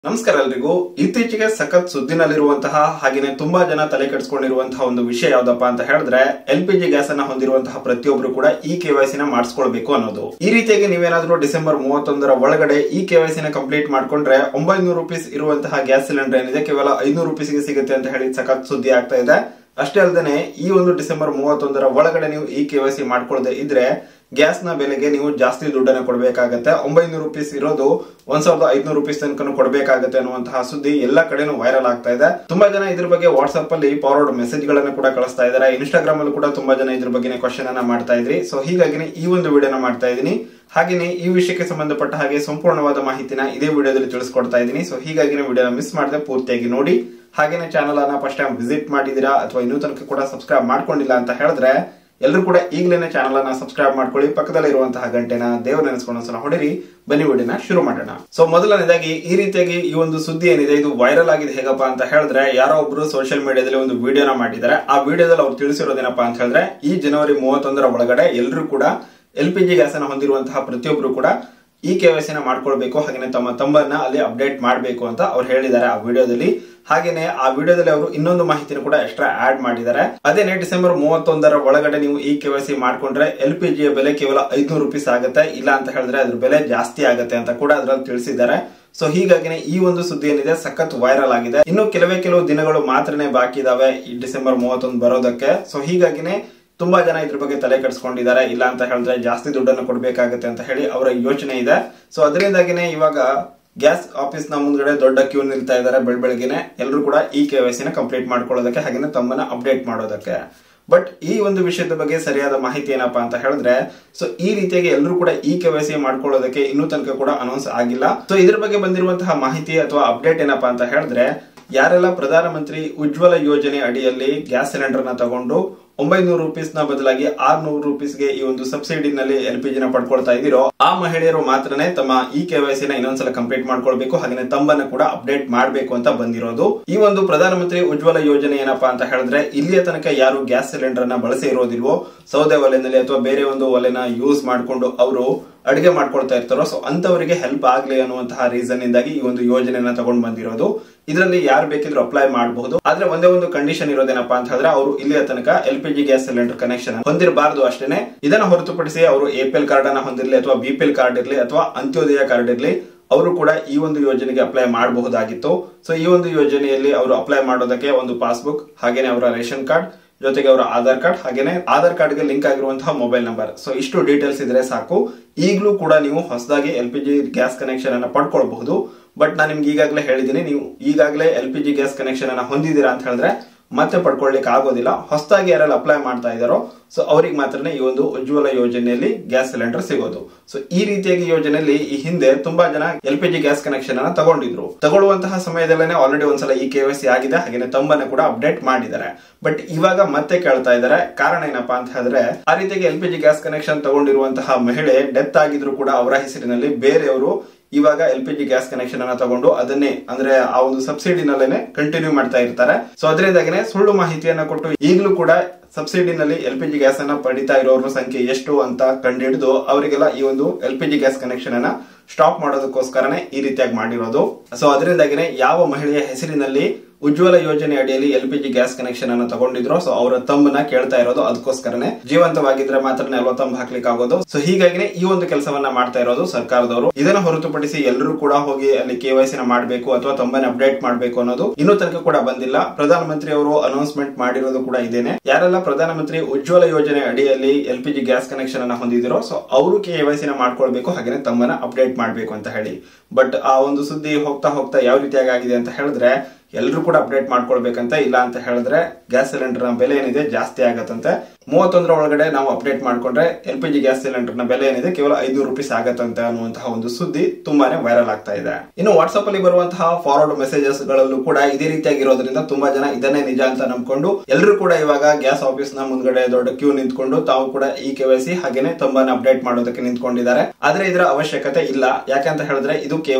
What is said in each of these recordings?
ನಮಸ್ಕಾರ ಎಲ್ರಿಗೂ ಇತ್ತೀಚೆಗೆ ಸಖತ್ ಸುದ್ದಿನಲ್ಲಿರುವಂತಹ ಹಾಗೇನೆ ತುಂಬಾ ಜನ ತಲೆ ಕೆಡಿಸ್ಕೊಂಡಿರುವಂತಹ ಒಂದು ವಿಷಯ ಯಾವ್ದಪ್ಪ ಅಂತ ಹೇಳಿದ್ರೆ ಎಲ್ ಪಿ ಜಿ ಗ್ಯಾಸ್ ಅನ್ನ ಹೊಂದಿರುವಂತಹ ಪ್ರತಿಯೊಬ್ರು ಕೂಡ ಈ ಕೆವೈಸಿ ನ ಮಾಡಿಸ್ಕೊಳ್ಬೇಕು ಅನ್ನೋದು ಈ ರೀತಿಯಾಗಿ ನೀವೇನಾದ್ರೂ ಡಿಸೆಂಬರ್ ಮೂವತ್ತೊಂದರ ಒಳಗಡೆ ಈ ಕೆವೈಸಿ ನ ಕಂಪ್ಲೀಟ್ ಮಾಡ್ಕೊಂಡ್ರೆ ಒಂಬೈನೂರು ರುಪೀಸ್ ಇರುವಂತಹ ಗ್ಯಾಸ್ ಸಿಲಿಂಡರ್ ಏನಿದೆ ಕೇವಲ ಐನೂರು ರುಪೀಸ್ಗೆ ಸಿಗುತ್ತೆ ಅಂತ ಹೇಳಿ ಸಖತ್ ಸುದ್ದಿ ಆಗ್ತಾ ಇದೆ ಅಷ್ಟೇ ಅಲ್ಲದೆ ಈ ಒಂದು ಡಿಸೆಂಬರ್ ಮೂವತ್ತೊಂದರ ಒಳಗಡೆ ನೀವು ಈ ಕೆವೈಸಿ ಮಾಡ್ಕೊಳ್ಳದೆ ಇದ್ರೆ ಗ್ಯಾಸ್ ನ ಬೆಲೆಗೆ ನೀವು ಜಾಸ್ತಿ ದುಡ್ಡನ್ನ ಕೊಡಬೇಕಾಗತ್ತೆ ಒಂಬೈನೂರು ರುಪೀಸ್ ಇರೋದು ಒಂದ್ ಸಾವಿರದ ಐದ್ನೂರು ರುಪೀಸ್ ತನಕ ಕೊಡಬೇಕಾಗತ್ತೆ ಅನ್ನುವಂತಹ ಸುದ್ದಿ ಎಲ್ಲಾ ಕಡೆನೂ ವೈರಲ್ ಆಗ್ತಾ ಇದೆ ತುಂಬಾ ಜನ ಇದ್ರ ಬಗ್ಗೆ ವಾಟ್ಸ್ಆಪ್ ಅಲ್ಲಿ ಫಾರ್ವರ್ಡ್ ಮೆಸೇಜ್ ಗಳನ್ನ ಕೂಡ ಕಳಿಸ್ತಾ ಇದ್ದಾರೆ ಇನ್ಸ್ಟಾಗ್ರಾಮ್ ಅಲ್ಲೂ ಕೂಡ ತುಂಬಾ ಜನ ಇದ್ರ ಬಗ್ಗೆ ಕ್ವಶನ್ ಅನ್ನ ಮಾಡ್ತಾ ಇದ್ರಿ ಸೊ ಹೀಗಾಗಿ ಈ ಒಂದು ವಿಡಿಯೋನ ಮಾಡ್ತಾ ಇದ್ದೀನಿ ಹಾಗೇನೆ ಈ ವಿಷಯಕ್ಕೆ ಸಂಬಂಧಪಟ್ಟ ಹಾಗೆ ಸಂಪೂರ್ಣವಾದ ಮಾಹಿತಿನ ಇದೇ ವಿಡಿಯೋದಲ್ಲಿ ತಿಳಿಸ್ಕೊಡ್ತಾ ಇದ್ದೀನಿ ಸೊ ಹೀಗಾಗಿ ವಿಡಿಯೋನ ಮಿಸ್ ಮಾಡದೆ ಪೂರ್ತಿಯಾಗಿ ನೋಡಿ ಹಾಗೇನೆ ಚಾನಲ್ ಅನ್ನ ಫಸ್ಟ್ ಟೈಮ್ ವಿಸಿಟ್ ಮಾಡಿದೀರಾ ಅಥವಾ ಇನ್ನೂ ತನಕ ಕೂಡ ಸಬ್ಸ್ಕ್ರೈಬ್ ಮಾಡ್ಕೊಂಡಿಲ್ಲ ಅಂತ ಹೇಳಿದ್ರೆ ಎಲ್ಲರೂ ಕೂಡ ಈಗಲೇ ಚಾನಲ್ ಅನ್ನ ಸಬ್ಸ್ಕ್ರೈಬ್ ಮಾಡ್ಕೊಳ್ಳಿ ಪಕ್ಕದಲ್ಲಿ ಇರುವಂತಹ ಗಂಟೆನ ದೇವ್ರ ನೆನೆಸ್ಕೊಂಡು ಸಲ ಹೊಡಿರಿ ಬನ್ನಿ ವಿಡಿಯೋನ ಶುರು ಮಾಡೋಣ ಸೊ ಮೊದಲನೇದಾಗಿ ಈ ರೀತಿಯಾಗಿ ಈ ಒಂದು ಸುದ್ದಿ ಏನಿದೆ ಇದು ವೈರಲ್ ಆಗಿದೆ ಹೇಗಪ್ಪ ಅಂತ ಹೇಳಿದ್ರೆ ಯಾರೋ ಒಬ್ರು ಸೋಷಿಯಲ್ ಮೀಡಿಯಾದಲ್ಲಿ ಒಂದು ವಿಡಿಯೋನ ಮಾಡಿದ್ದಾರೆ ಆ ವಿಡಿಯೋದಲ್ಲಿ ಅವ್ರು ತಿಳಿಸಿರೋದೇನಪ್ಪ ಅಂತ ಹೇಳಿದ್ರೆ ಈ ಜನವರಿ ಮೂವತ್ತೊಂದರ ಒಳಗಡೆ ಎಲ್ಲರೂ ಕೂಡ ಎಲ್ ಪಿ ಜಿ ಗ್ಯಾಸ್ ಅನ್ನು ಹೊಂದಿರುವಂತಹ ಪ್ರತಿಯೊಬ್ರು ಕೂಡ ಈ ಕೆವೈಸಿನ ಮಾಡ್ಕೊಳ್ಬೇಕು ಹಾಗೇನೆ ತಮ್ಮ ತಂಬನ್ನ ಅಲ್ಲಿ ಅಪ್ಡೇಟ್ ಮಾಡಬೇಕು ಅಂತ ಅವ್ರು ಹೇಳಿದ್ದಾರೆ ಆ ವಿಡಿಯೋದಲ್ಲಿ ಹಾಗೇನೆ ಆ ವಿಡಿಯೋದಲ್ಲಿ ಅವರು ಇನ್ನೊಂದು ಮಾಹಿತಿನ ಕೂಡ ಎಕ್ಸ್ಟ್ರಾ ಆಡ್ ಮಾಡಿದ್ದಾರೆ ಅದೇನೆ ಡಿಸೆಂಬರ್ ಮೂವತ್ತೊಂದರ ಒಳಗಡೆ ನೀವು ಈ ಕೆವೈಸಿ ಮಾಡ್ಕೊಂಡ್ರೆ ಎಲ್ ಪಿ ಜಿಯ ಬೆಲೆ ಕೇವಲ ಐದ್ನೂರು ರುಪೀಸ್ ಆಗುತ್ತೆ ಇಲ್ಲ ಅಂತ ಹೇಳಿದ್ರೆ ಅದ್ರ ಬೆಲೆ ಜಾಸ್ತಿ ಆಗುತ್ತೆ ಅಂತ ಕೂಡ ಅದ್ರಲ್ಲಿ ತಿಳಿಸಿದ್ದಾರೆ ಸೊ ಹೀಗಾಗಿನೇ ಈ ಒಂದು ಸುದ್ದಿ ಏನಿದೆ ಸಖತ್ ವೈರಲ್ ಆಗಿದೆ ಇನ್ನು ಕೆಲವೇ ಕೆಲವು ದಿನಗಳು ಮಾತ್ರನೇ ಬಾಕಿ ಇದಾವೆ ಈ ಡಿಸೆಂಬರ್ ಮೂವತ್ತೊಂದು ಬರೋದಕ್ಕೆ ಸೊ ಹೀಗಾಗಿನೇ ತುಂಬಾ ಜನ ಇದ್ರ ಬಗ್ಗೆ ತಲೆ ಕೆಡಿಸ್ಕೊಂಡಿದ್ದಾರೆ ಇಲ್ಲ ಅಂತ ಹೇಳಿದ್ರೆ ಜಾಸ್ತಿ ದುಡ್ಡನ್ನು ಕೊಡ್ಬೇಕಾಗತ್ತೆ ಅಂತ ಹೇಳಿ ಅವರ ಯೋಚನೆ ಇದೆ ಸೊ ಅದರಿಂದಾಗಿನೇ ಇವಾಗ ಗ್ಯಾಸ್ ಆಫೀಸ್ ನ ಮುಂದ್ಗಡೆ ದೊಡ್ಡ ಕ್ಯೂ ನಿಲ್ತಾ ಇದ್ದಾರೆ ಬೆಳ್ ಬೆಳಗ್ಗೆನೆ ಎಲ್ಲರೂ ಕೂಡ ಈ ಕೆವೈಸಿನ ಕಂಪ್ಲೀಟ್ ಮಾಡ್ಕೊಳ್ಳೋದಕ್ಕೆ ಹಾಗೇನೆ ತಮ್ಮನ್ನ ಅಪ್ಡೇಟ್ ಮಾಡೋದಕ್ಕೆ ಬಟ್ ಈ ಒಂದು ವಿಷಯದ ಬಗ್ಗೆ ಸರಿಯಾದ ಮಾಹಿತಿ ಏನಪ್ಪಾ ಅಂತ ಹೇಳಿದ್ರೆ ಸೊ ಈ ರೀತಿಯಾಗಿ ಎಲ್ಲರೂ ಕೂಡ ಈ ಕೆವೈಸಿ ಮಾಡ್ಕೊಳ್ಳೋದಕ್ಕೆ ಇನ್ನೂ ತನಕ ಕೂಡ ಅನೌನ್ಸ್ ಆಗಿಲ್ಲ ಸೊ ಇದ್ರ ಬಗ್ಗೆ ಬಂದಿರುವಂತಹ ಮಾಹಿತಿ ಅಥವಾ ಅಪ್ಡೇಟ್ ಏನಪ್ಪಾ ಅಂತ ಹೇಳಿದ್ರೆ ಯಾರೆಲ್ಲ ಪ್ರಧಾನಮಂತ್ರಿ ಉಜ್ವಲ ಯೋಜನೆ ಅಡಿಯಲ್ಲಿ ಗ್ಯಾಸ್ ಸಿಲಿಂಡರ್ ನ ತಗೊಂಡು ಒಂಬೈನೂರು ರುಪೀಸ್ ನ ಬದಲಾಗಿ ಆರ್ನೂರು ರುಪೀಸ್ಗೆ ಈ ಒಂದು ಸಬ್ಸಿಡಿನಲ್ಲಿ ಎಲ್ ಪಿ ಜಿನ ಪಡ್ಕೊಳ್ತಾ ಇದೀರೋ ಆ ಮಹಿಳೆಯರು ಮಾತ್ರನೇ ತಮ್ಮ ಈ ಕೆವೈಸಿ ನ ಇನ್ನೊಂದ್ಸಲ ಕಂಪ್ಲೀಟ್ ಮಾಡ್ಕೊಳ್ಬೇಕು ಹಾಗೆ ತಮ್ಮನ್ನ ಕೂಡ ಅಪ್ಡೇಟ್ ಮಾಡಬೇಕು ಅಂತ ಬಂದಿರೋದು ಈ ಒಂದು ಪ್ರಧಾನಮಂತ್ರಿ ಉಜ್ವಲ ಯೋಜನೆ ಏನಪ್ಪಾ ಅಂತ ಹೇಳಿದ್ರೆ ಇಲ್ಲಿಯ ತನಕ ಯಾರು ಗ್ಯಾಸ್ ಸಿಲಿಂಡರ್ ನ ಬಳಸಿ ಇರೋದಿಲ್ವೋ ಸೌದೆ ಒಲೆನಲ್ಲಿ ಅಥವಾ ಬೇರೆ ಒಂದು ಒಲೆನ ಯೂಸ್ ಮಾಡಿಕೊಂಡು ಅವರು ಅಡಿಗೆ ಮಾಡ್ಕೊಳ್ತಾ ಇರ್ತಾರೋ ಸೊ ಅಂತವರಿಗೆ ಹೆಲ್ಪ್ ಆಗ್ಲಿ ಅನ್ನುವಂತಹ ರೀಸನ್ ಇಂದಾಗಿ ಈ ಒಂದು ಯೋಜನೆನ ತಗೊಂಡ್ ಬಂದಿರೋದು ಇದರಲ್ಲಿ ಯಾರು ಬೇಕಿದ್ರು ಅಪ್ಲೈ ಮಾಡಬಹುದು ಆದ್ರೆ ಒಂದೇ ಒಂದು ಕಂಡೀಷನ್ ಇರೋದೇನಪ್ಪಾ ಅಂತ ಹೇಳಿದ್ರೆ ಅವರು ಇಲ್ಲಿಯ ತನಕ L P G gas cylinder connection ಹೊಂದಿರಬಾರದು ಅಷ್ಟೇನೆ ಇದನ್ನ ಹೊರತುಪಡಿಸಿ ಅವರು ಎಪಿಎಲ್ ಕಾರ್ಡ್ ಅನ್ನ ಹೊಂದಿರಲಿ ಅಥವಾ ಬಿಪಿಎಲ್ ಕಾರ್ಡ್ ಇರಲಿ ಅಥವಾ ಅಂತ್ಯೋದಯ ಕಾರ್ಡ್ ಇರಲಿ ಅವರು ಕೂಡ ಈ ಒಂದು ಯೋಜನೆಗೆ ಅಪ್ಲೈ ಮಾಡಬಹುದಾಗಿತ್ತು ಸೊ ಈ ಒಂದು ಯೋಜನೆಯಲ್ಲಿ ಅವರು ಅಪ್ಲೈ ಮಾಡೋದಕ್ಕೆ ಒಂದು ಪಾಸ್ಬುಕ್ ಹಾಗೇನೆ ಅವರ ರೇಷನ್ ಕಾರ್ಡ್ ಜೊತೆಗೆ ಅವರ ಆಧಾರ್ ಕಾರ್ಡ್ ಹಾಗೇನೆ ಆಧಾರ್ ಕಾರ್ಡ್ ಗೆ ಲಿಂಕ್ ಆಗಿರುವಂತಹ ಮೊಬೈಲ್ ನಂಬರ್ ಸೊ ಇಷ್ಟು ಡೀಟೇಲ್ಸ್ ಇದ್ರೆ ಸಾಕು ಈಗಲೂ ಕೂಡ ನೀವು ಹೊಸದಾಗಿ L P G gas connection ಅನ್ನ ಪಡ್ಕೊಳ್ಬಹುದು ಬಟ್ ನಾನು ನಿಮ್ಗೆ ಈಗಾಗಲೇ ಹೇಳಿದ್ದೀನಿ ನೀವು ಈಗಾಗಲೇ L P G gas connection ಅನ್ನ ಹೊಂದಿದ್ದೀರಾ ಅಂತ ಹೇಳಿದ್ರೆ ಮತ್ತೆ ಪಡ್ಕೊಳ್ಳಿಕ್ಕೆ ಆಗೋದಿಲ್ಲ ಹೊಸದಾಗಿ ಯಾರೆಲ್ಲ ಅಪ್ಲೈ ಮಾಡ್ತಾ ಇದಾರೋ ಸೊ ಅವ್ರಿಗೆ ಮಾತ್ರನೇ ಈ ಒಂದು ಉಜ್ವಲ ಯೋಜನೆಯಲ್ಲಿ ಗ್ಯಾಸ್ ಸಿಲಿಂಡರ್ ಸಿಗೋದು ಸೊ ಈ ರೀತಿಯಾಗಿ ಯೋಜನೆಯಲ್ಲಿ ಈ ಹಿಂದೆ ತುಂಬಾ ಜನ L P G gas connection ಅನ್ನ ತಗೊಂಡಿದ್ರು ತಗೊಳ್ಳುವಂತಹ ಸಮಯದಲ್ಲೇ ಆಲ್ರೆಡಿ ಒಂದ್ಸಲ ಈ ಕೆ ಆಗಿದೆ ಹಾಗೆ ತಂಬನ್ನ ಕೂಡ ಅಪ್ಡೇಟ್ ಮಾಡಿದ್ದಾರೆ ಬಟ್ ಇವಾಗ ಮತ್ತೆ ಕೇಳ್ತಾ ಇದ್ದಾರೆ ಕಾರಣ ಏನಪ್ಪಾ ಅಂತ ಹೇಳಿದ್ರೆ ಆ ರೀತಿಯಾಗಿ L P G gas connection ತಗೊಂಡಿರುವಂತಹ ಮಹಿಳೆ ಡೆತ್ ಆಗಿದ್ರು ಕೂಡ ಅವರ ಹೆಸರಿನಲ್ಲಿ ಬೇರೆಯವರು ಇವಾಗ L P G gas connection ಅನ್ನ ತಗೊಂಡು ಅದನ್ನೇ ಅಂದ್ರೆ ಆ ಒಂದು ಸಬ್ಸಿಡಿನಲ್ಲೇನೆ ಕಂಟಿನ್ಯೂ ಮಾಡ್ತಾ ಇರ್ತಾರೆ ಸೊ ಅದರಿಂದಾಗಿನೇ ಸುಳ್ಳು ಮಾಹಿತಿಯನ್ನ ಕೊಟ್ಟು ಈಗಲೂ ಕೂಡ ಸಬ್ಸಿಡಿನಲ್ಲಿ ಎಲ್ ಪಿ ಜಿ ಗ್ಯಾಸ್ ಅನ್ನ ಪಡಿತಾ ಇರೋರ ಸಂಖ್ಯೆ ಎಷ್ಟು ಅಂತ ಕಂಡುಹಿಡಿದು ಅವರಿಗೆಲ್ಲ ಈ ಒಂದು L P G gas connection ಅನ್ನ ಸ್ಟಾಪ್ ಮಾಡೋದಕ್ಕೋಸ್ಕರನೇ ಈ ರೀತಿಯಾಗಿ ಮಾಡಿರೋದು ಸೊ ಅದರಿಂದಾಗಿನೇ ಯಾವ ಮಹಿಳೆಯ ಹೆಸರಿನಲ್ಲಿ ಉಜ್ವಲ ಯೋಜನೆ ಅಡಿಯಲ್ಲಿ L P G gas connection ಅನ್ನು ತಗೊಂಡಿದ್ರು ಸೊ ಅವರ ತಮ್ಮನ್ನ ಕೇಳ್ತಾ ಇರೋದು ಅದಕ್ಕೋಸ್ಕರನೇ ಜೀವಂತವಾಗಿದ್ರೆ ಮಾತ್ರ ನೆಲವ ತಂಬ್ ಹಾಕ್ಲಿಕ್ಕೆ ಆಗೋದು ಸೊ ಹೀಗಾಗಿನೇ ಈ ಒಂದು ಕೆಲಸವನ್ನ ಮಾಡ್ತಾ ಇರೋದು ಸರ್ಕಾರದವರು ಇದನ್ನ ಹೊರತುಪಡಿಸಿ ಎಲ್ಲರೂ ಕೂಡ ಹೋಗಿ ಅಲ್ಲಿ ಕೆವೈಸಿನ ಮಾಡಬೇಕು ಅಥವಾ ತಮ್ಮನ್ನ ಅಪ್ಡೇಟ್ ಮಾಡಬೇಕು ಅನ್ನೋದು ಇನ್ನೂ ತನಕ ಕೂಡ ಬಂದಿಲ್ಲ ಪ್ರಧಾನಮಂತ್ರಿ ಅವರು ಅನೌನ್ಸ್ಮೆಂಟ್ ಮಾಡಿರೋದು ಕೂಡ ಇದೇನೆ ಯಾರೆಲ್ಲ ಪ್ರಧಾನಮಂತ್ರಿ ಉಜ್ವಲ ಯೋಜನೆ ಅಡಿಯಲ್ಲಿ L P G gas connection ಅನ್ನ ಹೊಂದಿದಿರೋ ಸೊ ಅವರು ಕೆವೈಸಿನ ಮಾಡ್ಕೊಳ್ಬೇಕು ಹಾಗೆ ತಮ್ಮನ್ನ ಅಪ್ಡೇಟ್ ಮಾಡಬೇಕು ಅಂತ ಹೇಳಿ ಬಟ್ ಆ ಒಂದು ಸುದ್ದಿ ಹೋಗ್ತಾ ಹೋಗ್ತಾ ಯಾವ ರೀತಿಯಾಗಿ ಆಗಿದೆ ಅಂತ ಹೇಳಿದ್ರೆ ಎಲ್ಲರೂ ಕೂಡ ಅಪ್ಡೇಟ್ ಮಾಡ್ಕೊಳ್ಬೇಕಂತ ಇಲ್ಲ ಅಂತ ಹೇಳಿದ್ರೆ ಗ್ಯಾಸ್ ಸಿಲಿಂಡರ್ ನ ಬೆಲೆ ಏನಿದೆ ಜಾಸ್ತಿ ಆಗತ್ತಂತೆ ಮೂವತ್ತೊಂದರ ಒಳಗಡೆ ನಾವು ಅಪ್ಡೇಟ್ ಮಾಡ್ಕೊಂಡ್ರೆ L P G gas cylinder ನ ಬೆಲೆ ಏನಿದೆ ಕೇವಲ ಐನೂರು ರುಪೀಸ್ ಆಗತ್ತಂತೆ ಅನ್ನುವಂತಹ ಒಂದು ಸುದ್ದಿ ತುಂಬಾನೇ ವೈರಲ್ ಆಗ್ತಾ ಇದೆ ಇನ್ನು ವಾಟ್ಸ್ಆಪ್ ಅಲ್ಲಿ ಬರುವಂತಹ ಫಾರ್ವರ್ಡ್ ಮೆಸೇಜಸ್ ಗಳಲ್ಲೂ ಕೂಡ ಇದೇ ರೀತಿಯಾಗಿರೋದ್ರಿಂದ ತುಂಬಾ ಜನ ಇದನ್ನೇ ನಿಜ ಅಂತ ನಂಬ್ಕೊಂಡು ಎಲ್ಲರೂ ಕೂಡ ಇವಾಗ ಗ್ಯಾಸ್ ಆಫೀಸ್ ನ ಮುಂದ್ಗಡೆ ದೊಡ್ಡ ಕ್ಯೂ ನಿಂತ್ಕೊಂಡು ತಾವು ಕೂಡ ಈ ಕೆವೈಸಿ ಹಾಗೇನೆ ತುಂಬಾನೇ ಅಪ್ಡೇಟ್ ಮಾಡೋದಕ್ಕೆ ನಿಂತ್ಕೊಂಡಿದ್ದಾರೆ ಆದ್ರೆ ಇದರ ಅವಶ್ಯಕತೆ ಇಲ್ಲ ಯಾಕಂತ ಹೇಳಿದ್ರೆ ಇದು ಕೇವಲ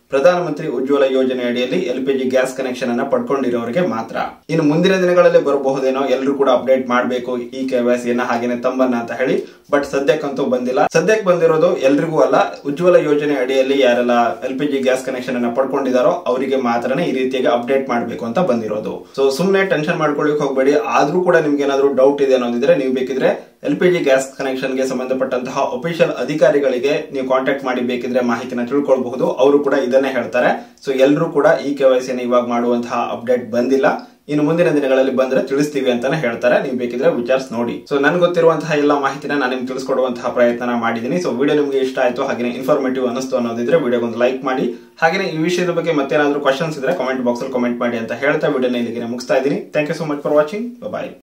ಪ್ರಧಾನಮಂತ್ರಿ ಉಜ್ವಲ ಯೋಜನೆ ಅಡಿಯಲ್ಲಿ ಎಲ್ಪಿಜಿ ಗ್ಯಾಸ್ ಕನೆಕ್ಷನ್ ಅನ್ನ ಪಡ್ಕೊಂಡಿರೋರಿಗೆ ಮಾತ್ರ ಇನ್ನು ಮುಂದಿನ ದಿನಗಳಲ್ಲಿ ಬರಬಹುದೇನೋ ಎಲ್ಲರೂ ಕೂಡ ಅಪ್ಡೇಟ್ ಮಾಡಬೇಕು ಈ ಕೆವೈಸಿಯನ್ನ ಹಾಗೇನೆ ತಂಬನ್ನ ಅಂತ ಹೇಳಿ ಬಟ್ ಸದ್ಯಕ್ಕಂತೂ ಬಂದಿಲ್ಲ ಸದ್ಯಕ್ಕೆ ಬಂದಿರೋದು ಎಲ್ರಿಗೂ ಅಲ್ಲ ಉಜ್ವಲ ಯೋಜನೆ ಅಡಿಯಲ್ಲಿ ಯಾರೆಲ್ಲ L P G gas connection ಅನ್ನ ಪಡ್ಕೊಂಡಿದಾರೋ ಅವರಿಗೆ ಮಾತ್ರನೇ ಈ ರೀತಿಯಾಗಿ ಅಪ್ಡೇಟ್ ಮಾಡಬೇಕು ಅಂತ ಬಂದಿರೋದು ಸೊ ಸುಮ್ಮನೆ ಟೆನ್ಷನ್ ಮಾಡ್ಕೊಳ್ಳಿಕ್ ಹೋಗಬೇಡಿ ಆದ್ರೂ ಕೂಡ ನಿಮ್ಗೆ ಏನಾದ್ರು ಡೌಟ್ ಇದೆ ಅನ್ನೋದಿದ್ರೆ ನೀವು ಬೇಕಿದ್ರೆ L P G gas connection ಗೆ ಸಂಬಂಧಪಟ್ಟಂತಹ ಅಫಿಷಿಯಲ್ ಅಧಿಕಾರಿಗಳಿಗೆ ನೀವು ಕಾಂಟ್ಯಾಕ್ಟ್ ಮಾಡಿ ಬೇಕಿದ್ರೆ ಮಾಹಿತಿನ ತಿಳ್ಕೊಳ್ಬಹುದು ಅವರು ಕೂಡ ಇದನ್ನೇ ಹೇಳ್ತಾರೆ ಸೊ ಎಲ್ಲರೂ ಕೂಡ ಈ ಕೆವೈಸಿನ ಇವಾಗ ಮಾಡುವಂತಹ ಅಪ್ಡೇಟ್ ಬಂದಿಲ್ಲ ಇನ್ನು ಮುಂದಿನ ದಿನಗಳಲ್ಲಿ ಬಂದ್ರೆ ತಿಳಿಸ್ತೀವಿ ಅಂತಾನೆ ಹೇಳ್ತಾರೆ ನೀವು ಬೇಕಿದ್ರೆ ವಿಚಾರಿಸಿ ನೋಡಿ ಸೊ ನನ್ಗೆ ಗೊತ್ತಿರುವಂತಹ ಎಲ್ಲ ಮಾಹಿತಿನ ನಾನು ನಿಮ್ಗೆ ತಿಳಿಸ್ಕೊಡುವಂತಹ ಪ್ರಯತ್ನ ಮಾಡಿದ್ದೀನಿ ಸೊ ವಿಡಿಯೋ ನಿಮ್ಗೆ ಇಷ್ಟ ಆಯ್ತು ಹಾಗೆ ಇನ್ಫಾರ್ಮೇಟಿವ್ ಅನಿಸ್ತು ಅನ್ನೋದಿದ್ರೆ ವಿಡಿಯೋಗೊಂದು ಲೈಕ್ ಮಾಡಿ ಹಾಗೆ ಈ ವಿಷಯದ ಬಗ್ಗೆ ಮತ್ತೇನಾದ್ರೂ ಕ್ವಶನ್ಸ್ ಇದ್ರೆ ಕಾಮೆಂಟ್ ಬಾಕ್ಸ್ ಅಲ್ಲಿ ಕಾಮೆಂಟ್ ಮಾಡಿ ಅಂತ ಹೇಳ್ತಾ ವಿಡಿಯೋನ ಇಲ್ಲಿಗೆ ಮುಗಿಸ್ತಾ ಇದ್ದೀನಿ thank you so much for watching bye